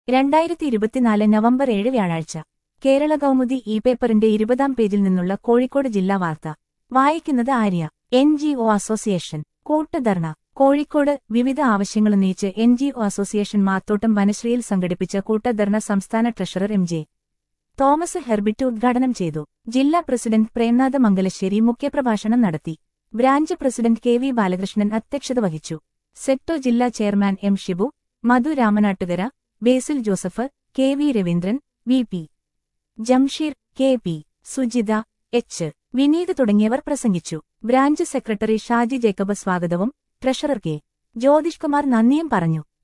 രണ്ടായിരത്തി ഇരുപത്തിനാല് നവംബർ ഏഴ് വ്യാഴാഴ്ച കേരള കൗമുദി ഇ പേപ്പറിന്റെ ഇരുപതാം പേജിൽ നിന്നുള്ള കോഴിക്കോട് ജില്ലാ വാർത്ത വായിക്കുന്നത് Arya N G O association കൂട്ടുധർണ കോഴിക്കോട് വിവിധ ആവശ്യങ്ങളുന്നയിച്ച് N G O association Mathottam വനശ്രീയിൽ സംഘടിപ്പിച്ച കൂട്ടധർണ സംസ്ഥാന treasurer M J Thomas Herbit ഉദ്ഘാടനം ചെയ്തു ജില്ലാ പ്രസിഡന്റ് പ്രേംനാഥ മംഗലശ്ശേരി മുഖ്യപ്രഭാഷണം നടത്തി branch president K V Balakrishnan അധ്യക്ഷത വഹിച്ചു സെക്ടോ ജില്ലാ chairman M Shibu Madhu Ramanattukara Basil Joseph K V Raveendran V P Jamsheer K P Sujitha H Vineeth തുടങ്ങിയവർ പ്രസംഗിച്ചു ബ്രാഞ്ച് സെക്രട്ടറി ഷാജി ജേക്കബ് സ്വാഗതവും ട്രഷറർ കെ ജ്യോതിഷ്കുമാർ നന്ദിയും പറഞ്ഞു